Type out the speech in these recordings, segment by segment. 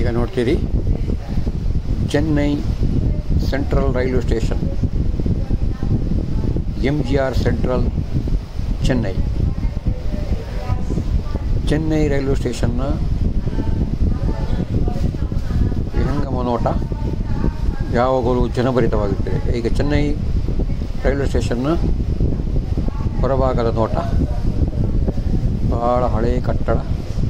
ಈಗ ನೋಡ್ತೀರಿ Chennai central railway station M G R central Chennai Chennai railway ಸ್ಟೇಷನ್ನ ವಿಹಂಗಮ ನೋಟ ಯಾವಾಗಲೂ ಜನಭರಿತವಾಗಿರುತ್ತದೆ ಈಗ ಚೆನ್ನೈ ರೈಲ್ವೆ ಸ್ಟೇಷನ್ನ ಹೊರಭಾಗದ ನೋಟ ಬಹಳ ಹಳೆಯ ಕಟ್ಟಡ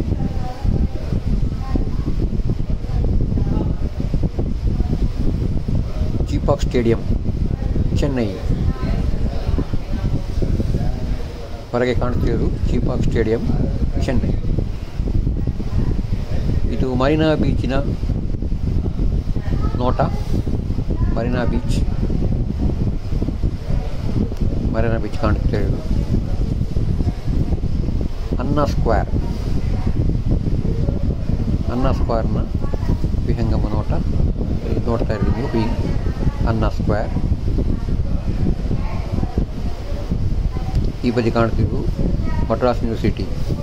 ಚೀಪಾಕ್ ಸ್ಟೇಡಿಯಂ ಚೆನ್ನೈ ಹೊರಗೆ ಕಾಣ್ತಿರೋದು ಚೀಪಾಕ್ ಸ್ಟೇಡಿಯಂ ಚೆನ್ನೈ ಇದು ಮರೀನಾ ಬೀಚಿನ ನೋಟ ಮರೀನಾ ಬೀಚ್ ಮರೀನಾ ಬೀಚ್ ಕಾಣುತ್ತಿರೋದು ಅನ್ನಾ ಸ್ಕ್ವೇರ್ ಅನ್ನಾ ಸ್ಕ್ವೇರ್ನ ವಿಹಂಗಮ ನೋಟ ಇಲ್ಲಿ ನೋಡ್ತಾ ಇದ್ದೀವಿ ನೀವು ಈ ಅನ್ನಾ ಸ್ಕ್ವೇರ್ ಈ ಬದಿ ಕಾಣ್ತಿದ್ದು Madras university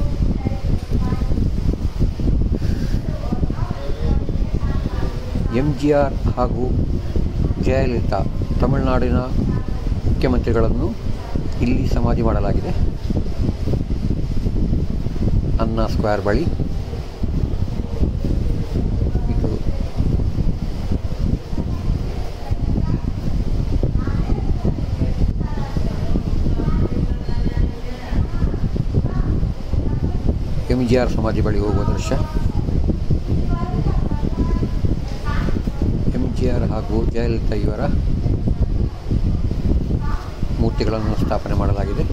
M G R ಹಾಗೂ ಜಯಲಲಿತಾ ತಮಿಳುನಾಡಿನ ಮುಖ್ಯಮಂತ್ರಿಗಳನ್ನು ಇಲ್ಲಿ ಸಮಾಧಿ ಮಾಡಲಾಗಿದೆ ಅನ್ನಾ ಸ್ಕ್ವೇರ್ ಬಳಿ ಇದು ಎಮ್ ಜಿ ಆರ್ ಸಮಾಧಿ ಬಳಿ ಹೋಗುವ ದೃಶ್ಯ ಎಮ್ ಜಿ ಆರ್ ಹಾಗೂ ಜಯಲಲಿತಾ ಇವರ ಮೂರ್ತಿಗಳನ್ನು ಸ್ಥಾಪನೆ ಮಾಡಲಾಗಿದೆ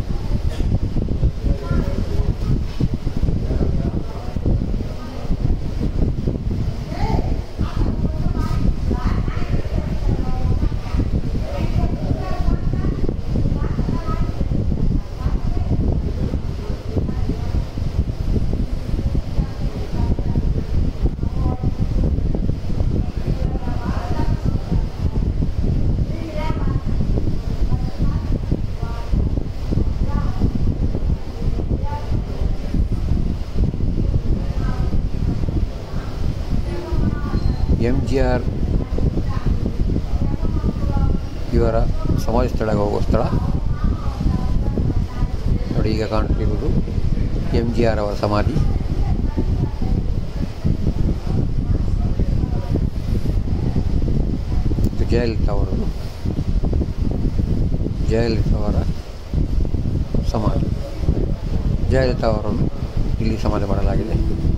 ಎಮ್ ಜಿ ಆರ್ ಇವರ ಸಮಾಧಿ ಸ್ಥಳಕ್ಕೆ ಹೋಗುವ ಸ್ಥಳ ನೋಡಿ ಈಗ ಕಾಣ್ತಿರುವುದು ಎಮ್ ಜಿ ಆರ್ ಅವರ ಸಮಾಧಿ ಇದು ಜಯಲಲಿತಾ ಅವರದು ಜಯಲಲಿತಾ ಅವರ ಸಮಾಧಿ ಜಯಲಲಿತಾ ಅವರನ್ನು ಇಲ್ಲಿ ಸಮಾಧಿ ಮಾಡಲಾಗಿದೆ